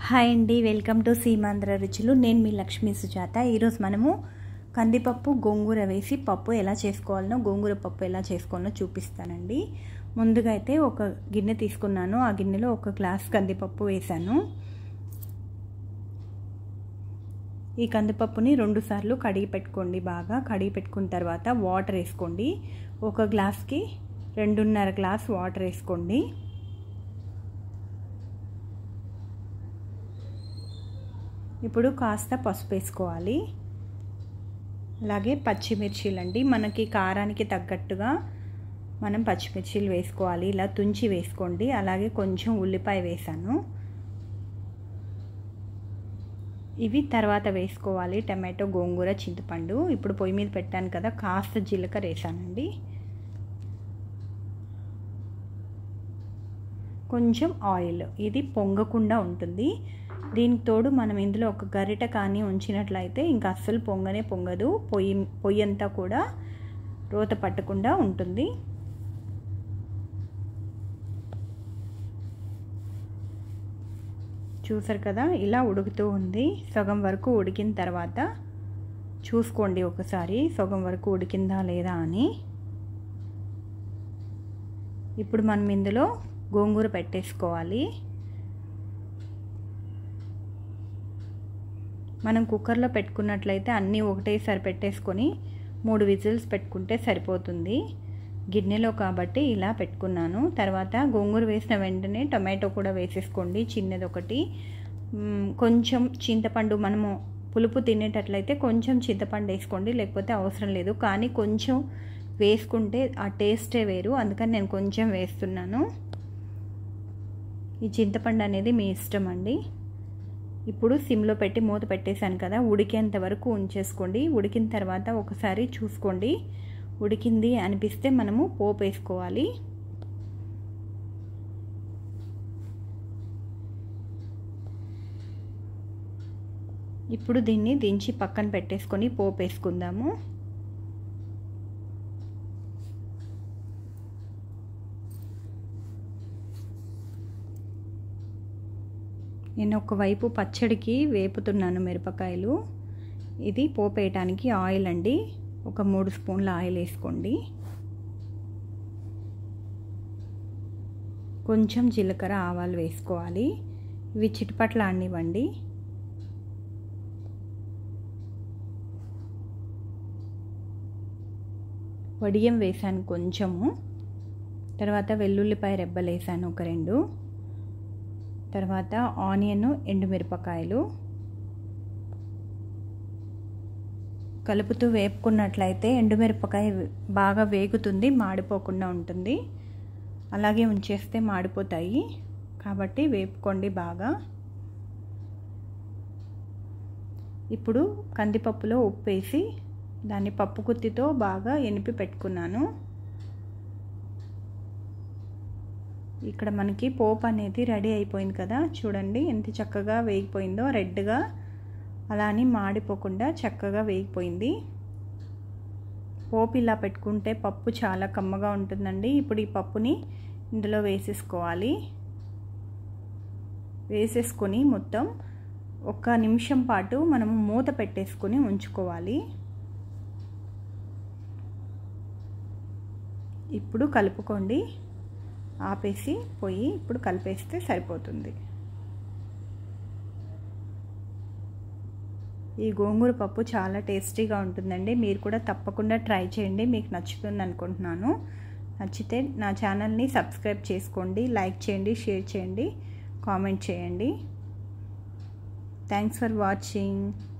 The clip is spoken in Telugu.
హాయ్ అండి వెల్కమ్ టు సీమాంధ్ర రుచులు నేను మీ లక్ష్మీ సుజాత ఈరోజు మనము కందిపప్పు గోంగూర వేసి పప్పు ఎలా చేసుకోవాలనో గోంగూర పప్పు ఎలా చేసుకోవాలనో చూపిస్తానండి ముందుగా అయితే ఒక గిన్నె తీసుకున్నాను ఆ గిన్నెలో ఒక గ్లాస్ కందిపప్పు వేశాను ఈ కందిపప్పుని రెండు సార్లు కడిగి పెట్టుకోండి బాగా కడిగి పెట్టుకున్న తర్వాత వాటర్ వేసుకోండి ఒక గ్లాస్కి రెండున్నర గ్లాస్ వాటర్ వేసుకోండి ఇప్పుడు కాస్త పసుపు వేసుకోవాలి అలాగే పచ్చిమిర్చీలు అండి మనకి కారానికి తగ్గట్టుగా మనం పచ్చిమిర్చీలు వేసుకోవాలి ఇలా తుంచి వేసుకోండి అలాగే కొంచెం ఉల్లిపాయ వేసాను ఇవి తర్వాత వేసుకోవాలి టమాటో గోంగూర చింతపండు ఇప్పుడు పొయ్యి మీద పెట్టాను కదా కాస్త జీలకర్ర వేసానండి కొంచెం ఆయిల్ ఇది పొంగకుండా ఉంటుంది దీనికి తోడు మనం ఇందులో ఒక గరిట కానీ ఉంచినట్లయితే ఇంకా అస్సలు పొంగనే పొంగదు పొయ్యి పొయ్యి అంతా కూడా రోత పట్టకుండా ఉంటుంది చూసారు కదా ఇలా ఉడుకుతూ ఉంది సగం వరకు ఉడికిన తర్వాత చూసుకోండి ఒకసారి సగం వరకు ఉడికిందా లేదా అని ఇప్పుడు మనం ఇందులో గోంగూర పెట్టేసుకోవాలి మనం కుక్కర్లో పెట్టుకున్నట్లయితే అన్నీ ఒకటేసారి పెట్టేసుకొని మూడు విజిల్స్ పెట్టుకుంటే సరిపోతుంది గిన్నెలో కాబట్టి ఇలా పెట్టుకున్నాను తర్వాత గోంగూర వేసిన వెంటనే టొమాటో కూడా వేసేసుకోండి చిన్నది ఒకటి కొంచెం చింతపండు మనము పులుపు తినేటట్లయితే కొంచెం చింతపండు వేసుకోండి లేకపోతే అవసరం లేదు కానీ కొంచెం వేసుకుంటే ఆ టేస్టే వేరు అందుకని నేను కొంచెం వేస్తున్నాను ఈ చింతపండు అనేది మీ ఇష్టం అండి ఇప్పుడు సిమ్లో పెట్టి మూత పెట్టేశాను కదా ఉడికేంత వరకు ఉంచేసుకోండి ఉడికిన తర్వాత ఒకసారి చూసుకోండి ఉడికింది అనిపిస్తే మనము పోపు వేసుకోవాలి ఇప్పుడు దీన్ని దించి పక్కన పెట్టేసుకొని పోపు వేసుకుందాము నేను ఒకవైపు పచ్చడికి వేపుతున్నాను మిరపకాయలు ఇది పోపేయటానికి ఆయిల్ అండి ఒక మూడు స్పూన్ల ఆయిల్ వేసుకోండి కొంచెం జీలకర్ర ఆవాలు వేసుకోవాలి ఇవి చిటపట్ల అన్నివ్వండి వడియం వేసాను కొంచెము తర్వాత వెల్లుల్లిపాయ రెబ్బలు వేసాను ఒక రెండు తర్వాత ఆనియన్ ఎండుమిరపకాయలు కలుపుతూ వేపుకున్నట్లయితే ఎండుమిరపకాయ బాగా వేగుతుంది మాడిపోకుండా ఉంటుంది అలాగే ఉంచేస్తే మాడిపోతాయి కాబట్టి వేపుకోండి బాగా ఇప్పుడు కందిపప్పులో ఉప్పు వేసి దాన్ని పప్పు గుత్తితో బాగా ఎనిపి పెట్టుకున్నాను ఇక్కడ మనకి పోపు అనేది రెడీ అయిపోయింది కదా చూడండి ఎంత చక్కగా వేగిపోయిందో రెడ్గా అలా అని మాడిపోకుండా చక్కగా వేగిపోయింది పోపు ఇలా పెట్టుకుంటే పప్పు చాలా కమ్మగా ఉంటుందండి ఇప్పుడు ఈ పప్పుని ఇందులో వేసేసుకోవాలి వేసేసుకొని మొత్తం ఒక నిమిషం పాటు మనము మూత పెట్టేసుకొని ఉంచుకోవాలి ఇప్పుడు కలుపుకోండి ఆపేసి పొయ్యి ఇప్పుడు కలిపేస్తే సరిపోతుంది ఈ గోంగూర పప్పు చాలా టేస్టీగా ఉంటుందండి మీరు కూడా తప్పకుండా ట్రై చేయండి మీకు నచ్చుతుంది అనుకుంటున్నాను నచ్చితే నా ఛానల్ని సబ్స్క్రైబ్ చేసుకోండి లైక్ చేయండి షేర్ చేయండి కామెంట్ చేయండి థ్యాంక్స్ ఫర్ వాచింగ్